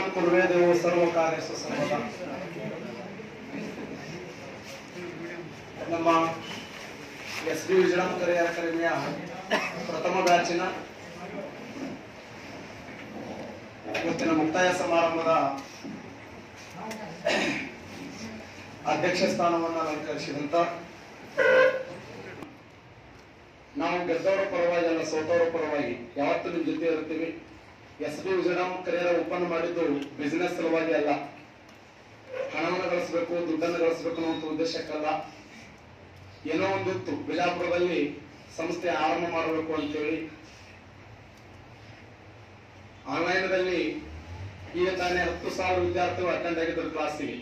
ಸರ್ವಂ ಕುರ್ವೇದೇವು ಸರ್ವ ಕಾರ್ಯಸು ಸರ್ವದ ನಮ್ಮ ಎಸ್ ಡಿ ವಿಜಯನಗರ ಅಕಾಡೆಮಿಯ ಪ್ರಥಮ ಬ್ಯಾಚಿನ ಇವತ್ತಿನ ಮುಕ್ತಾಯ ಸಮಾರಂಭದ ಅಧ್ಯಕ್ಷ ಸ್ಥಾನವನ್ನು ಅಲಂಕರಿಸಿದಂತ ನಾವು ಗೆದ್ದವರ ಪರವಾಗಿ ಅಲ್ಲ ಸೋತವರ ಪರವಾಗಿ ಯಾವತ್ತೂ ನಿಮ್ ಜೊತೆ ಇರ್ತೀವಿ ಎಸ್ ಬಿ ವಿಜಯರಾಮ್ ಕರಿಯರ ಓಪನ್ ಮಾಡಿದ್ದು ಬಿಸಿನೆಸ್ ಸಲುವಾಗಿ ಅಲ್ಲ ಹಣವನ್ನು ಗಳಿಸ್ಬೇಕು ದುಡ್ಡನ್ನು ಗಳಿಸ್ಬೇಕು ಅನ್ನೋ ಉದ್ದೇಶಕ್ಕಲ್ಲ ಏನೋ ಒಂದಿತ್ತು ಬಿಜಾಪುರದಲ್ಲಿ ಸಂಸ್ಥೆ ಆರಂಭ ಮಾಡಬೇಕು ಅಂತೇಳಿ ಆನ್ಲೈನ್ದಲ್ಲಿ ಈಗ ತಾನೇ ಹತ್ತು ಸಾವಿರ ವಿದ್ಯಾರ್ಥಿಗಳು ಅಟೆಂಡ್ ಆಗಿದ್ದರು ಕ್ಲಾಸಿಗೆ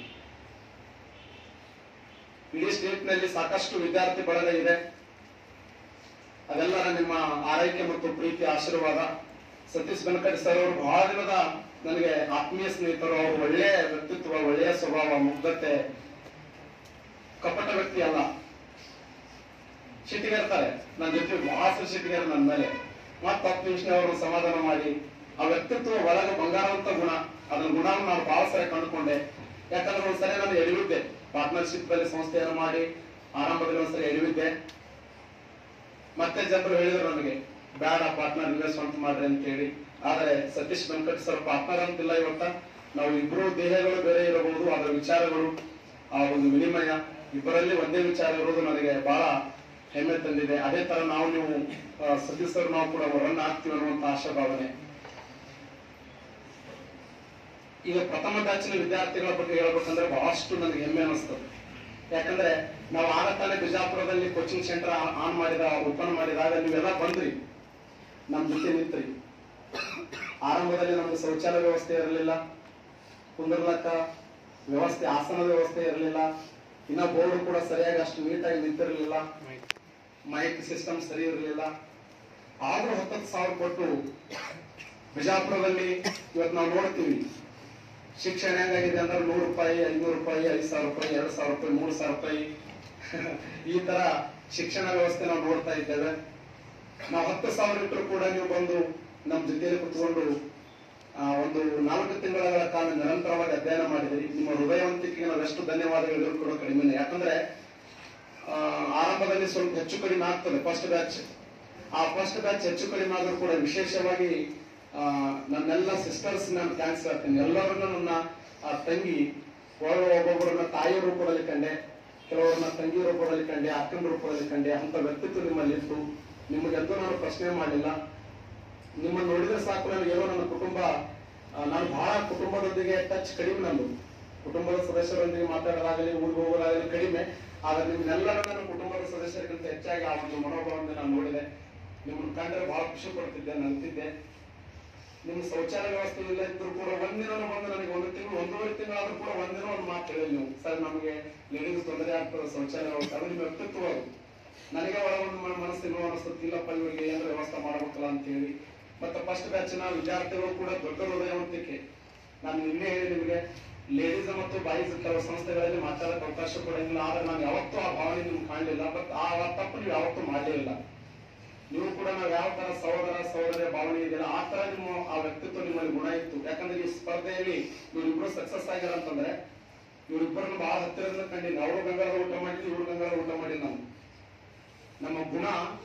ಇಡೀ ಸ್ಟೇಟ್ ನಲ್ಲಿ ಸಾಕಷ್ಟು ವಿದ್ಯಾರ್ಥಿ ಬಳಗ ಇದೆ ಅದೆಲ್ಲರ ನಿಮ್ಮ ಆರೈಕೆ ಮತ್ತು ಪ್ರೀತಿ ಆಶೀರ್ವಾದ ಸತೀಶ್ ಬೆನಕಟ್ ಸರ್ ಅವರು ಬಹಳ ದಿನದ ನನಗೆ ಆತ್ಮೀಯ ಸ್ನೇಹಿತರು ಅವರು ಒಳ್ಳೆಯ ವ್ಯಕ್ತಿತ್ವ ಒಳ್ಳೆಯ ಸ್ವಭಾವ ಮುಗ್ಧತೆ ಕಪಟ ವ್ಯಕ್ತಿ ಅಲ್ಲ ಸಿಟ್ಟಿಗಿರ್ತಾರೆ ನನ್ನ ಜೊತೆ ಬಹಳಷ್ಟು ಸಿಟ್ಟಿಗಾರ ನನ್ನ ಮೇಲೆ ಮತ್ತೆ ಹತ್ತು ನಿಮಿಷ ಅವರು ಸಮಾಧಾನ ಮಾಡಿ ಆ ವ್ಯಕ್ತಿತ್ವ ಒಳಗೆ ಬಂಗಾರವಂತ ಗುಣ ಅದನ್ನ ಗುಣವನ್ನು ನಾನು ಬಹಳ ಸರಿ ಕಂಡುಕೊಂಡೆ ಯಾಕಂದ್ರೆ ಒಂದ್ಸರಿ ನಾನು ಎಳಿವಿದ್ದೆ ಪಾರ್ಟ್ನರ್ಶಿಪ್ ಅಲ್ಲಿ ಸಂಸ್ಥೆಯನ್ನು ಮಾಡಿ ಆರಂಭದಲ್ಲಿ ಒಂದ್ಸರಿ ಎಳಿವಿದ್ದೆ ಮತ್ತೆ ಜನರು ಹೇಳಿದ್ರು ನನಗೆ ಬೇಡ ಪಾರ್ಟ್ನರ್ ನೀವೇ ಸ್ವಂತ ಮಾಡ್ರಿ ಅಂತ ಹೇಳಿ ಆದ್ರೆ ಸತೀಶ್ ವೆಂಕಟ್ ಸರ್ ಪಾರ್ಟ್ನರ್ ಅಂತಿಲ್ಲ ಇವತ್ತ ನಾವು ಇಬ್ರು ದೇಹಗಳು ಬೇರೆ ಇರಬಹುದು ಅದರ ವಿಚಾರಗಳು ಆ ಒಂದು ವಿನಿಮಯ ಇಬ್ಬರಲ್ಲಿ ಒಂದೇ ವಿಚಾರ ಇರೋದು ನನಗೆ ಬಹಳ ಹೆಮ್ಮೆ ತಂದಿದೆ ಅದೇ ತರ ನಾವು ನೀವು ಆ, ಸತೀಶ್ ಸರ್ ನಾವು ಕೂಡ ರನ್ ಆಗ್ತೀವಿ ಅನ್ನುವಂತ ಆಶಾಭಾವನೆ ಈಗ ಪ್ರಥಮ ಬ್ಯಾಚಿನ ವಿದ್ಯಾರ್ಥಿಗಳ ಬಗ್ಗೆ ಹೇಳ್ಬೇಕಂದ್ರೆ ಬಹಳಷ್ಟು ನನಗೆ ಹೆಮ್ಮೆ ಅನಿಸ್ತದೆ ಯಾಕಂದ್ರೆ ನಾವು ಆಗ ತಾನೇ ಬಿಜಾಪುರದಲ್ಲಿ ಕೋಚಿಂಗ್ ಸೆಂಟರ್ ಆನ್ ಮಾಡಿದ ಓಪನ್ ಮಾಡಿದಾಗ ನೀವೆಲ್ಲ ಬಂದ್ರಿ ನಮ್ ಜೊತೆ ನಿಂತ್ರಿ ಆರಂಭದಲ್ಲಿ ನಮ್ಗೆ ಶೌಚಾಲಯ ವ್ಯವಸ್ಥೆ ಇರಲಿಲ್ಲ ಕುಂದರ್ಲಕ್ಕ ವ್ಯವಸ್ಥೆ ಆಸನದ ವ್ಯವಸ್ಥೆ ಇರಲಿಲ್ಲ ಇನ್ನ ಬೋರ್ಡ್ ಕೂಡ ಸರಿಯಾಗಿ ಅಷ್ಟು ನೀಟಾಗಿ ನಿಂತಿರಲಿಲ್ಲ ಮೈಕ್ ಸಿಸ್ಟಮ್ ಸರಿ ಇರಲಿಲ್ಲ ಆದ್ರೂ ಹತ್ತತ್ತು ಸಾವಿರ ಕೊಟ್ಟು ಬಿಜಾಪುರದಲ್ಲಿ ಇವತ್ತು ನಾವು ನೋಡ್ತೀವಿ ಶಿಕ್ಷಣ ಹೆಂಗಾಗಿದೆ ಅಂದ್ರೆ ನೂರು ರೂಪಾಯಿ ಐನೂರು ರೂಪಾಯಿ ಐದು ಸಾವಿರ ರೂಪಾಯಿ ಎರಡು ಸಾವಿರ ರೂಪಾಯಿ ಮೂರು ಸಾವಿರ ರೂಪಾಯಿ ಈ ತರ ಶಿಕ್ಷಣ ವ್ಯವಸ್ಥೆ ನಾವು ನೋಡ್ತಾ ಇದ್ದೇವೆ ನಾವು ಹತ್ತು ಸಾವಿರ ಇಟ್ಟರು ಕೂಡ ನೀವು ಬಂದು ನಮ್ಮ ಜೊತೆಯಲ್ಲಿ ಕುತ್ಕೊಂಡು ಆ, ಒಂದು ನಾಲ್ಕು ತಿಂಗಳ ಕಾಲ ನಿರಂತರವಾಗಿ ಅಧ್ಯಯನ ಮಾಡಿದಿರಿ ನಿಮ್ಮ ಹೃದಯವಂತಿಕೆಗೆ ನಾವು ಎಷ್ಟು ಧನ್ಯವಾದಗಳು ಕೂಡ ಕಡಿಮೆ ಯಾಕಂದ್ರೆ ಆ, ಆರಂಭದಲ್ಲಿ ಸ್ವಲ್ಪ ಹೆಚ್ಚು ಕಡಿಮೆ ಆಗ್ತದೆ ಫಸ್ಟ್ ಬ್ಯಾಚ್ ಆ ಫಸ್ಟ್ ಬ್ಯಾಚ್ ಹೆಚ್ಚು ಕಡಿಮೆ ಆದ್ರೂ ಕೂಡ ವಿಶೇಷವಾಗಿ ಆ, ನನ್ನೆಲ್ಲ ಸಿಸ್ಟರ್ಸ್ ನಾನು ಥ್ಯಾಂಕ್ಸ್ ಹೇಳ್ತೀನಿ ಎಲ್ಲರನ್ನ ನನ್ನ ಆ, ತಂಗಿ ಒಬ್ಬ ಒಬ್ಬೊಬ್ಬರನ್ನ ತಾಯಿ ರೂಪದಲ್ಲಿ ಕಂಡೆ ಕೆಲವರನ್ನ ತಂಗಿ ರೂಪದಲ್ಲಿ ಕಂಡೆ ಅಕ್ಕನ ರೂಪದಲ್ಲಿ ಕಂಡೆ ಅಂತ ವ್ಯಕ್ತಿತ್ವ ನಿಮ್ಮಲ್ಲಿ ಇತ್ತು ನಿಮಗೆಂದೂ ನಾನು ಪ್ರಶ್ನೆ ಮಾಡಲಿಲ್ಲ ನಿಮ್ಮನ್ನು ನೋಡಿದ್ರೆ ಸಾಕು ನನಗೆ ಏನೋ ನನ್ನ ಕುಟುಂಬ ಆ, ನಾನು ಬಹಳ ಕುಟುಂಬದೊಂದಿಗೆ ಟಚ್ ಕಡಿಮೆ ನಂದು ಕುಟುಂಬದ ಸದಸ್ಯರೊಂದಿಗೆ ಮಾತಾಡೋದಾಗಲಿ ಊರಿಗೆ ಹೋಗೋದಾಗಲಿ ಕಡಿಮೆ ಆದ್ರೆ ನಿಮ್ನೆಲ್ಲರ ನನ್ನ ಕುಟುಂಬದ ಸದಸ್ಯರಿಗಿಂತ ಹೆಚ್ಚಾಗಿ ಆ ಒಂದು ಮನೋಭಾವದಿಂದ ನಾನು ನೋಡಿದೆ ನಿಮ್ಮನ್ನು ಕಂಡ್ರೆ ಬಹಳ ಖುಷಿ ಪಡ್ತಿದ್ದೆ ನಂತಿದ್ದೆ ನಿಮ್ಮ ಶೌಚಾಲಯ ವ್ಯವಸ್ಥೆ ಇಲ್ಲ ಇದ್ರು ಕೂಡ ಒಂದಿನ ಬಂದು ನನಗೆ ಒಂದು ತಿಂಗಳು ಒಂದೂವರೆ ತಿಂಗಳಾದ್ರೂ ಕೂಡ ಒಂದಿನ ಒಂದು ಮಾತು ಹೇಳಿಲ್ಲ ನೀವು ಸರ್ ನಮಗೆ ಲೇಡೀಸ್ ತೊಂದರೆ ಆಗ್ತದೆ ಶೌಚಾಲಯ ವ್ಯವಸ್ಥೆ ಅದು ನಿಮ್ಮ ವ್ಯಕ್ತಿತ್ವ ಅದು ನನಗೆ ಒಳ ಒಂದು ಮ- ಮನಸ್ಸಿನ ಅನಿಸುತ್ತೆ ಇಲ್ಲಪ್ಪ ಇವರಿಗೆ ಏನಾರ ವ್ಯವಸ್ಥೆ ಮಾಡಬೇಕಲ್ಲ ಅಂತ ಹೇಳಿ ಮತ್ತೆ ಫಸ್ಟ್ ಬ್ಯಾಚಿನ ವಿದ್ಯಾರ್ಥಿಗಳು ಕೂಡ ದೊಡ್ಡ ಹೃದಯವಂತಿಕೆ ನಾನು ನಿನ್ನೆ ಹೇಳಿ ನಿಮಗೆ ಲೇಡೀಸ್ ಮತ್ತು ಬಾಯ್ಸ್ ಕೆಲವು ಸಂಸ್ಥೆಗಳಲ್ಲಿ ಮಾತಾಡಕ್ಕೆ ಅವಕಾಶ ಕೊಡಂಗಿಲ್ಲ ಆದ್ರೆ ನಾನು ಯಾವತ್ತೂ ಆ ಭಾವನೆ ನಿಮ್ಗೆ ಕಾಣಲಿಲ್ಲ ಬಟ್ ಆ ತಪ್ಪು ನೀವು ಯಾವತ್ತೂ ಮಾಡಲೇ ಇಲ್ಲ ನೀವು ಕೂಡ ನಾವು ಯಾವ ತರ ಸಹೋದರ ಸಹೋದರ ಭಾವನೆ ಇದೆಯಲ್ಲ ಆ ತರ ನಿಮ್ಮ ಆ ವ್ಯಕ್ತಿತ್ವ ನಿಮ್ಮಲ್ಲಿ ಗುಣ ಇತ್ತು ಯಾಕಂದ್ರೆ ಈ ಸ್ಪರ್ಧೆಯಲ್ಲಿ ಇವರಿಬ್ರು ಸಕ್ಸಸ್ ಆಗ್ಯಾರ ಅಂತಂದ್ರೆ ಇವರಿಬ್ಬರನ್ನು ಬಹಳ ಹತ್ತಿರದಿಂದ ಕಂಡಿಲ್ಲ ಅವರು ಗಂಗಾಳ ಊಟ ಮಾಡಿದ್ರು ಇವ್ರು ಗಂಗಾಳ ಊಟ ಮಾಡಿ ನಾವು ನಮ್ಮ ಗುಣ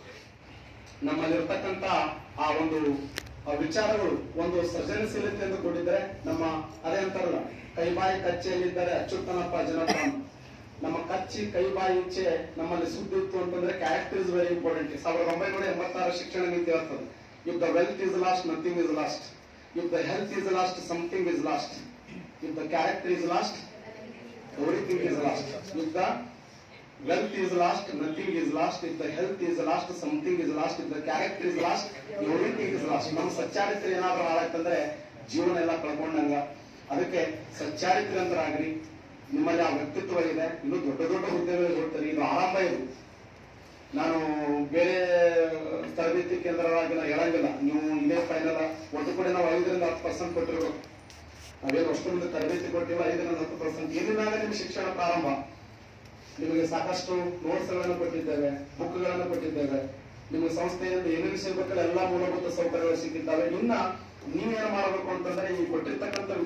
ನಮ್ಮಲ್ಲಿರ್ತಕ್ಕಂತ ಆ ಒಂದು ಆ ವಿಚಾರಗಳು ಒಂದು ಸೃಜನಶೀಲತೆ ಎಂದು ಕೊಟ್ಟಿದ್ರೆ ನಮ್ಮ ಅದೇ ಅಂತಾರಲ್ಲ ಕೈಬಾಯಿ ಕಚ್ಚೆಯಲ್ಲಿದ್ದರೆ ಅಚ್ಚುತ್ತನಪ್ಪ ಜನಪ್ಪ ಅಂತ. ನಮ್ಮ ಕಚ್ಚಿ ಕೈಬಾಯಿ ಇಚ್ಛೆ ನಮ್ಮಲ್ಲಿ ಸುದ್ದಿ ಇತ್ತು ಅಂತಂದ್ರೆ ಕ್ಯಾರೆಕ್ಟರ್ ಇಸ್ ವೆರಿ ಇಂಪಾರ್ಟೆಂಟ್ ಸಾವಿರದ ಒಂಬೈನೂರ ಎಂಬತ್ತಾರು ಶಿಕ್ಷಣ ನೀತಿ ಇರ್ತದೆ if the wealth is lost nothing is lost if the health is lost something is lost if the character is lost everything is lost if the wealth is lost, nothing is lost. If the health is lost, something is lost. If the character is lost, everything is lost. ನಮ್ಮ ಸಚ್ಚಾರಿತ್ರೆ ಏನಾದ್ರೂ ಹಾಳಾಯ್ತಂದ್ರೆ ಜೀವನ ಎಲ್ಲ ಕಳ್ಕೊಂಡಂಗ ಅದಕ್ಕೆ ಸಚ್ಚಾರಿತ್ರ್ಯಂತರಾಗ್ರಿ ನಿಮ್ಮಲ್ಲಿ ಆ ವ್ಯಕ್ತಿತ್ವ ಇದೆ ಇನ್ನು ದೊಡ್ಡ ದೊಡ್ಡ ಹುದ್ದೆಗಳಿಗೆ ಹೋಗ್ತಾರೆ ಇದು ಆರಂಭ ಇದು ನಾನು ಬೇರೆ ತರಬೇತಿ ಕೇಂದ್ರವಾಗಿ ನಾನು ಹೇಳಂಗಿಲ್ಲ ನೀವು ಇದೇ ಫೈನಲ್ ಒಟ್ಟು ಕೂಡ ನಾವು ಐದರಿಂದ ಹತ್ತು ಪರ್ಸೆಂಟ್ ಕೊಟ್ಟಿರ್ಬೇಕು ನಾವೇನು ಅಷ್ಟು ಮುಂದೆ ತರಬೇತಿ ಕೊಟ್ಟಿಲ್ಲ ಐದರಿಂದ ಹತ್ತು ಪರ್ಸೆಂಟ್ ಏನಿದಾಗ ನಿಮ್ ಶಿಕ್ಷಣ ಪ್ರಾರಂಭ ನಿಮಗೆ ಸಾಕಷ್ಟು ನೋಟ್ಸ್ ಗಳನ್ನು ಕೊಟ್ಟಿದ್ದೇವೆ ಬುಕ್ ಗಳನ್ನು ಕೊಟ್ಟಿದ್ದೇವೆ ನಿಮ್ಮ ಸಂಸ್ಥೆಯಿಂದ ಏನೇನು ಸಿಗಬೇಕಲ್ಲ ಎಲ್ಲಾ ಮೂಲಭೂತ ಸೌಕರ್ಯಗಳು ಸಿಕ್ಕಿದ್ದಾವೆ ಇನ್ನ ನೀವೇನು ಮಾಡಬೇಕು ಅಂತಂದ್ರೆ ಈ ಕೊಟ್ಟಿರ್ತಕ್ಕಂಥ ವಿಚಾರ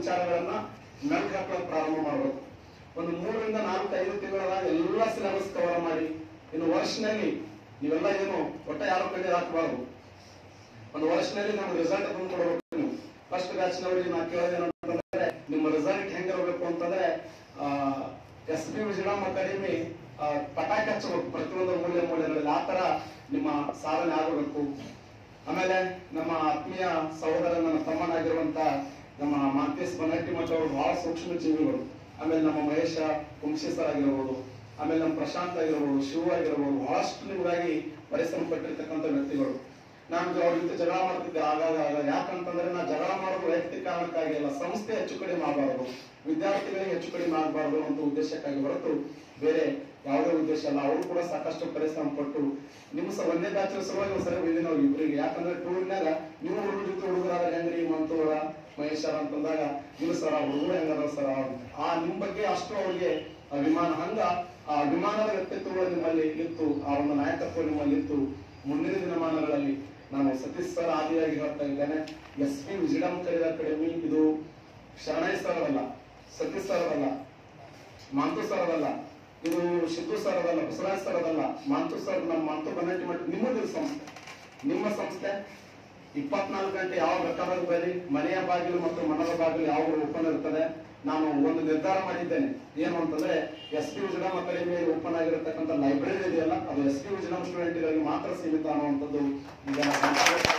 ವಿಚಾರಗಳನ್ನ ಮೆಲ್ಕ್ ಹಾಕೋದು ಪ್ರಾರಂಭ ಮಾಡಬೇಕು ಒಂದು ಮೂರರಿಂದ ನಾಲ್ಕು ಐದು ತಿಂಗಳಾಗ ಎಲ್ಲ ಸಿಲೆಬಸ್ ಕವರ್ ಮಾಡಿ ಇನ್ನು ವರ್ಷನಲ್ಲಿ ನೀವೆಲ್ಲ ಏನು ಒಟ್ಟ ಯಾರು ಕಣ್ಣೀರು ಹಾಕಬಾರ್ದು ಒಂದು ವರ್ಷನಲ್ಲಿ ನಮ್ಮ ರಿಸಲ್ಟ್ ತಂದು ಕೊಡಬೇಕು ನೀವು ಫಸ್ಟ್ ಬ್ಯಾಚ್ನವರಿಗೆ ನಾ ಕೇಳೋದು ಏನಂತಂದ್ರೆ ನಿಮ್ಮ ರಿಸಲ್ಟ್ ಹೆಂಗಿರಬೇಕು ಅಂತಂದ್ರೆ ಎಸ್ ಪಿ ವಿಜಯರಾಮ್ ಅಕಾಡೆಮಿ ಆ, ಪಟಾಕಿ ಹಚ್ಚಬೇಕು ಪ್ರತಿಯೊಂದು ಮೂಲೆ ಮೂಲೆಗಳಲ್ಲಿ ಆ ತರ ನಿಮ್ಮ ಸಾಧನೆ ಆಗಬೇಕು ಆಮೇಲೆ ನಮ್ಮ ಆತ್ಮೀಯ ಸಹೋದರ ನನ್ನ ತಮ್ಮನಾಗಿರುವಂತ ನಮ್ಮ ಮಾಂತೇಶ್ ಬನಟ್ಟಿ ಮಠ ಅವರು ಬಹಳ ಸೂಕ್ಷ್ಮ ಜೀವಿಗಳು ಆಮೇಲೆ ನಮ್ಮ ಮಹೇಶ ಕುಂಶಿ ಸರ್ ಆಗಿರ್ಬೋದು ಆಮೇಲೆ ನಮ್ಮ ಪ್ರಶಾಂತ್ ಆಗಿರ್ಬೋದು ಶಿವ ಆಗಿರ್ಬೋದು ಬಹಳಷ್ಟು ನಿಮಗಾಗಿ ಪರಿಶ್ರಮ ಪಟ್ಟಿರ್ತಕ್ಕಂಥ ವ್ಯಕ್ತಿಗಳು ನಾನು ಅವ್ರ ಜೊತೆ ಜಗಳ ಮಾಡ್ತಿದ್ದೆ ಆಗಾಗ ಆಗಾಗ. ಯಾಕಂತಂದ್ರೆ ನಾ ಜಗಳ ಮಾಡೋದು ವೈಯಕ್ತಿಕ ಕಾರಣಕ್ಕಾಗಿ ಅಲ್ಲ ಸಂಸ್ಥೆ ಹೆಚ್ಚು ಕಡಿಮೆ ಆಗಬಾರದು ವಿದ್ಯಾರ್ಥಿಗಳಿಗೆ ಹೆಚ್ಚು ಕಡಿಮೆ ಆಗಬಾರದು ಅಂತ ಉದ್ದೇಶಕ್ಕಾಗಿ ಹೊರತು ಬೇರೆ ಯಾವುದೇ ಉದ್ದೇಶ ಅಲ್ಲ ಅವರು ಕೂಡ ಸಾಕಷ್ಟು ಪರಿಶ್ರಮ ಪಟ್ಟು ನಿಮ್ಮ ಸ ಒಂದೇ ಬ್ಯಾಚ್ ಸಲುವಾಗಿ ಒಂದ್ ಸರಿ ಹೋಗಿದ್ವಿ ನಾವು ಇಬ್ಬರಿಗೆ ಯಾಕಂದ್ರೆ ಟೂರ್ನಾಗ ನೀವು ಹುಡುಗರ ಜೊತೆ ಹುಡುಗರಾದ ಹೆಂಗ್ರಿ ಮಂತೂರ ಮಹೇಶ್ವರ ಅಂತಂದಾಗ ನೀವು ಸರ ಹುಡುಗರು ಹೆಂಗದ ಸರ ಆ ನಿಮ್ ಬಗ್ಗೆ ಅಷ್ಟು ಅವ್ರಿಗೆ ಅಭಿಮಾನ ಹಂಗ ಆ ಅಭಿಮಾನದ ವ್ಯಕ್ತಿತ್ವಗಳು ನಿಮ್ಮಲ್ಲಿ ಇತ್ತು ಆ ಒಂದು ನಾಯಕತ್ವ ನಿಮ್ಮಲ್ಲಿ ಇತ್ತು ಮುಂದಿನ ದಿನಮಾನಗಳಲ್ಲಿ ನಾನು ಸತೀಶ್ ಸರ್ ಆದಿಯಾಗಿ ಹೇಳ್ತಾ ಇದ್ದೇನೆ S P wisdom career academy ಇದು ಶರಣೈ ಸರ್ ಅಲ್ಲ ಸತೀಶ್ ಸರ್ ಅಲ್ಲ ಮಾಂತು ಸರ್ ಅದಲ್ಲ ಇದು ಸಿದ್ದು ಸರ್ ಅದಲ್ಲ ಬಸವರಾಜ್ ಸರ್ ಅದಲ್ಲ ಮಾಂತು ಸರ್ ನಮ್ಮ ಮಾಂತು ಬನ್ನಟ್ಟಿ ಮಠ ನಿಮ್ಮದು ಇದು ಸಂಸ್ಥೆ ನಿಮ್ಮ ಸಂಸ್ಥೆ ಇಪ್ಪತ್ನಾಲ್ಕು ಗಂಟೆ ಯಾವ ಬೇಕಾದಾಗ ಬರಿ ಮನೆಯ ಬಾಗಿಲು ಮತ್ತು ಮನದ ಬಾಗಿಲು ಯಾವ ಓಪನ್ ಇರ್ತದೆ ನಾನು ಒಂದು ನಿರ್ಧಾರ ಮಾಡಿದ್ದೇನೆ ಏನು ಅಂತಂದ್ರೆ ಎಸ್ ಪಿ ವಿಜಯರಾಮ್ ಅಕಾಡೆಮಿಯಲ್ಲಿ ಓಪನ್ ಆಗಿರತಕ್ಕಂಥ ಲೈಬ್ರರಿ ಇದೆಯಲ್ಲ ಅದು ಎಸ್ ಪಿ ವಿಜಯರಾಮ್ ಸ್ಟೂಡೆಂಟ್ಗಳಿಗೆ ಮಾತ್ರ ಸೀಮಿತ ಅನ್ನುವಂಥದ್ದು ಈಗ ನಾನು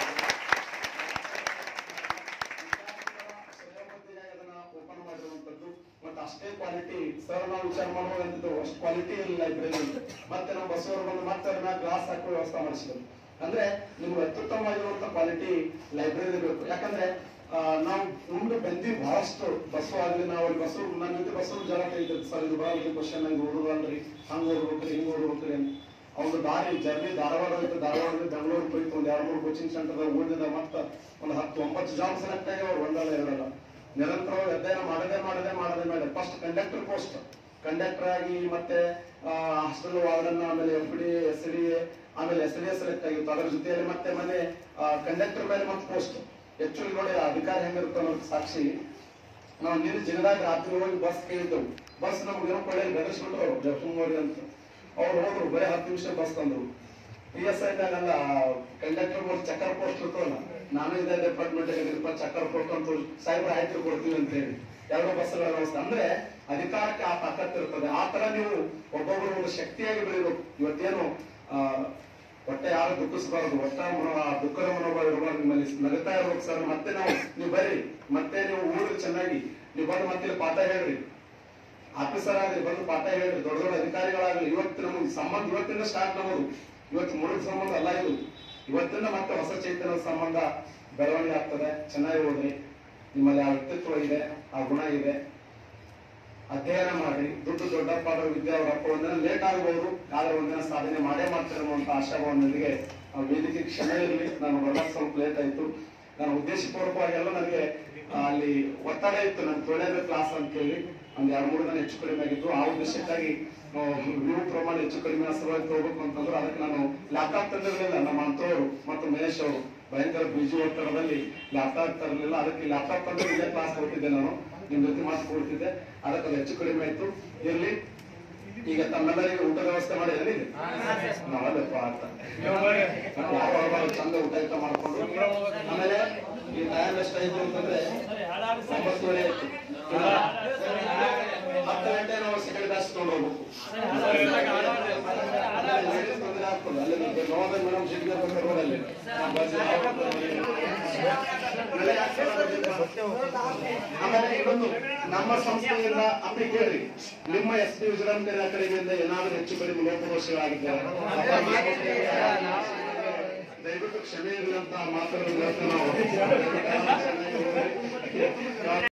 ಶ್ರೇಯೋಮತಿಗಾಗಿ ಅದನ್ನ ಓಪನ್ ಮಾಡಿರುವಂತದ್ದು ಮತ್ತೆ ಅಷ್ಟೇ ಕ್ವಾಲಿಟಿ ಸರ್ ನಾವು ವಿಚಾರ ಮಾಡುವಂತದ್ದು ಅಷ್ಟು ಕ್ವಾಲಿಟಿ ಲೈಬ್ರರಿ ಮತ್ತೆ ನಮ್ಮ ಬಸವರು ಬಂದು ಮತ್ತೆ ಅದನ್ನ ಗ್ಲಾಸ್ ಹಾಕೋ ವ್ಯವಸ್ಥೆ ಮಾಡಿಸಿದ್ರು ಅಂದ್ರೆ ನಿಮ್ಗೆ ಅತ್ಯುತ್ತಮವಾಗಿರುವಂತ ಕ್ವಾಲಿಟಿ ಲೈಬ್ರರಿ ಬೇಕು ಯಾಕಂದ್ರೆ ಆ, ನಾವು ಮುಂದೆ ಬಂದಿ ಬಹಳಷ್ಟು ಬಸ್ಸು ಆಗ್ಲಿ ನಾವು ಅಲ್ಲಿ ಬಸ್ಸು ನನ್ನ ಜೊತೆ ಬಸ್ಸು ಜನ ಕೈತಿರ್ತೀವಿ ಸರ್ ಇದು ಬರಲ್ಲ ಕ್ವಶನ್ ನಂಗೆ ಓಡುದಲ್ರಿ ಹಂಗ ಓಡ್ಬೇಕ್ರಿ ಹಿಂಗ್ ಓಡ್ಬೇಕ್ರಿ ಅಂತ ಅವ್ನು ದಾರಿ ಜರ್ನಿ ಧಾರವಾಡ ಹೋಯ್ತು ಧಾರವಾಡ ಬೆಂಗಳೂರು ಹೋಯ್ತು ಒಂದ್ ಎರಡು ಮೂರು ಕೋಚಿಂಗ್ ಸೆಂಟರ್ ಓದಿದ ಮತ್ತ ಒಂದು ಹತ್ತು ಒಂಬತ್ತು ಜಾಬ್ ಸೆಲೆಕ್ಟ್ ಆಗಿ ಅವ್ರು ಒಂದಲ್ಲ ಎರಡಲ್ಲ ನಿರಂತರವಾಗಿ ಅಧ್ಯಯನ ಮಾಡದೆ ಮಾಡದೆ ಮಾಡದೆ ಮಾಡಿ ಫಸ್ಟ್ ಕಂಡಕ್ಟರ್ ಪೋಸ್ಟ್ ಕಂಡಕ್ಟರ್ ಆಗಿ ಮತ್ತೆ ಹಾಸ್ಟೆಲ್ ವಾರ್ಡನ್ ಆಮೇಲೆ ಎಫ್ ಡಿ ಎಸ್ ಡಿ ಆಮೇಲೆ ಎಸ್ ಡಿ ಎಸ್ ಸೆಲೆಕ್ಟ್ ಆಗಿತ್ತು ಅದರ ಜೊತೆಯಲ್ಲಿ ಮತ್ತೆ ಮನೆ ಕಂಡಕ್ಟರ್ ಮೇಲೆ ಮತ್ತೆ ಪೋಸ್ಟ್ ಹೆಚ್ಚು ನೋಡಿ ಆ ಅಧಿಕಾರಿ ಹೆಂಗಿರುತ್ತೆ ಅನ್ನೋದು ಸಾಕ್ಷಿ ನಾವು ನೀರು ಜಿಗದಾಗ ರಾತ್ರಿ ಹೋಗಿ ಬಸ್ ಕೇಳಿದ್ದೆವು ಬಸ್ ನಮ್ಗೆ ಏನೋ ಕೊಳ್ಳೆ ಗಡಿಸ್ಬಿಟ್ರು ಅವ್ರು ಜಫುಂಗೋಡಿ ಅಂತ ಅವ್ರು ಹೋದ್ರು ಬರೀ ಹತ್ತು ನಿಮಿಷ ಬಸ್ ತಂದ್ರು ಪಿ ಎಸ್ ಐದಾಗಲ್ಲ ಕಂಡಕ್ಟರ್ ಬೋರ್ಡ್ ಚಕ್ಕರ್ ಪೋಸ್ಟ್ ಇರ್ತವಲ್ಲ ನಾನು ಇದೇ ಡಿಪಾರ್ಟ್ಮೆಂಟ್ ಇದ್ರಪ್ಪ ಚಕ್ಕರ್ ಪೋಸ್ಟ್ ಅಂತ ಸಾಹೇಬ್ರ ಆಯ್ತು ಕೊಡ್ತೀವಿ ಅಂತ ಹೇಳಿ ಎರಡು ಬಸ್ಗಳ ವ್ಯವಸ್ಥೆ ಅಂದ್ರೆ ಅಧಿಕಾರಕ್ಕೆ ಆ ತಾಕತ್ ಇರ್ತದೆ ಆ ತರ ನೀವು ಒಬ್ಬೊಬ್ಬರು ಒಂದು ಶಕ್ತಿಯಾಗಿ ಬೆಳಿಬೇಕು ಇವತ್ತೇನು ಆ, ಹೊಟ್ಟೆ ಯಾರು ದುಃಖಿಸಬಾರದು ಹೊಟ್ಟ ಮನೋ ಆ ದುಃಖದ ಮನೋಭಾವ ಇರಬಾರ್ದು ನಿಮ್ಮಲ್ಲಿ ನಗುತ್ತಾ ಇರ್ಬೇಕು ಸರ್ ಮತ್ತೆ ನಾವು ನೀವು ಬರ್ರಿ ಮತ್ತೆ ನೀವು ಊರಿಗೆ ಚೆನ್ನಾಗಿ ನೀವು ಬಂದು ಮತ್ತೆ ಇಲ್ಲಿ ಪಾಠ ಹೇಳ್ರಿ ಆಫೀಸರ್ ಆಗಲಿ ಬಂದು ಪಾಠ ಹೇಳ್ರಿ ದೊಡ್ಡ ದೊಡ್ಡ ಅಧಿಕಾರಿಗಳಾಗಲಿ ಇವತ್ತು ನಮಗೆ ಸಂಬಂಧ ಇವತ್ತಿಂದ ಸ್ಟಾರ್ಟ್ ನಮ್ಮದು ಇವತ್ತು ಮುಳುಗ್ ಸಂಬಂಧ ಅಲ್ಲ ಇದು ಇವತ್ತಿಂದ ಮತ್ತೆ ಹೊಸ ಚೈತನ್ಯದ ಸಂಬಂಧ ಬೆಳವಣಿಗೆ ಆಗ್ತದೆ ಚೆನ್ನಾಗಿ ಓದ್ರಿ ನಿಮ್ಮಲ್ಲಿ ಆ ವ್ಯಕ್ತಿತ್ವ ಇದೆ ಆ ಗುಣ ಇದೆ ಅಧ್ಯಯನ ಮಾಡಿ ದುಡ್ಡು ದೊಡ್ಡಪ್ಪ ಅವರ ವಿದ್ಯೆ ಅವರಪ್ಪ ಒಂದಿನ ಲೇಟ್ ಆಗಬಹುದು ಆದ್ರೆ ಒಂದಿನ ಸಾಧನೆ ಮಾಡೇ ಮಾಡ್ತಾರೆ ಅನ್ನುವಂತ ಆಶಾಭಾವನೊಂದಿಗೆ ಆ ವೇದಿಕೆ ಕ್ಷಮೆ ಇರಲಿ ನಾನು ಬರೋದು ಸ್ವಲ್ಪ ಲೇಟ್ ಆಯ್ತು ನಾನು ಉದ್ದೇಶಪೂರ್ವಕವಾಗೆಲ್ಲ ನನಗೆ ಆ, ಅಲ್ಲಿ ಒತ್ತಡ ಇತ್ತು ನಾನು ತೊಳೆದ ಕ್ಲಾಸ್ ಅಂತ ಹೇಳಿ ಒಂದ್ ಎರಡು ಮೂರು ದಿನ ಹೆಚ್ಚು ಕಡಿಮೆ ಆಗಿತ್ತು ಆ ಉದ್ದೇಶಕ್ಕಾಗಿ ವ್ಯೂ ಪ್ರಮಾಣ ಹೆಚ್ಚು ಕಡಿಮೆ ಸಲುವಾಗಿ ತಗೋಬೇಕು ಅಂತಂದ್ರೆ ಅದಕ್ಕೆ ನಾನು ಲ್ಯಾಪ್ಟಾಪ್ ತಂದಿರಲಿಲ್ಲ ನಮ್ಮ ಅಂತವರು ಮತ್ತು ಮಹೇಶ್ ಅವರು ಭಯಂಕರ ಬಿಜಿ ಒತ್ತಡದಲ್ಲಿ ಲ್ಯಾಪ್ಟಾಪ್ ತರಲಿಲ್ಲ ಅದಕ್ಕೆ ಲ್ಯಾಪ್ಟಾಪ್ ತಂದು ಇಲ್ಲೇ ಕ್ಲಾಸ್ ಕೊಡ್ತಿದ್ದೆ ನಾನು ನಿಮ್ ಜೊತೆ ಮಾತಾಡ್ಕೊಡ್ತಿದ್ದೆ ಅದಕ್ಕೆ ಅದು ಹೆಚ್ಚು ಕಡಿಮೆ ಆಯ್ತು ಇರ್ಲಿ ಈಗ ತಮ್ಮೆಲ್ಲರಿಗೆ ಊಟದ ವ್ಯವಸ್ಥೆ ಮಾಡಿದ್ರೆ ನಾವಲ್ಲಪ್ಪ ಅಂತ ಯಾವಾಗ ಚಂದ ಊಟ ಊಟ ಮಾಡ್ಕೊಂಡು ಆಮೇಲೆ ಈ ಟೈಮ್ ಎಷ್ಟಾಯ್ತು ಅಂತಂದ್ರೆ ಒಂಬತ್ತುವರೆ ಆಯ್ತು ಹತ್ತು ಗಂಟೆ ನಾವು ಸೆಕೆಂಡ್ ಕ್ಲಾಸ್ ತಗೊಂಡು ಹೋಗ್ಬೇಕು ಲೇಡೀಸ್ ತೊಂದ್ರೆ ಆಗ್ತದೆ ಅಲ್ಲಿ ನವೋದಯ ಮೇಡಮ್ ಜಿಡ್ಗೆ ಬರ್ತಾರೆ ರೋಡಲ್ಲಿ ನಾವು ಬರ್ತೀವಿ. ಬೆಳೆ ಹಾಕ್ತಾರೆ. ಆಮೇಲೆ ಇನ್ನೊಂದು ನಮ್ಮ ಸಂಸ್ಥೆಯಿಂದ ಅಪ್ಪಿ ಕೇಳ್ರಿ ನಿಮ್ಮ ಎಸ್ ಪಿ ವಿಜಯರಾಮ್ ಅಕಾಡೆಮಿಯಿಂದ ಏನಾದರೂ ಹೆಚ್ಚು ಕಡಿಮೆ ಲೋಪದೋಷಗಳಾಗಿದ್ದಾರೆ ದಯವಿಟ್ಟು ಕ್ಷಮೆ ಇರಲಿ ಅಂತ ಮಾತನ್ನು ಹೇಳ್ತೇವೆ ನಾವು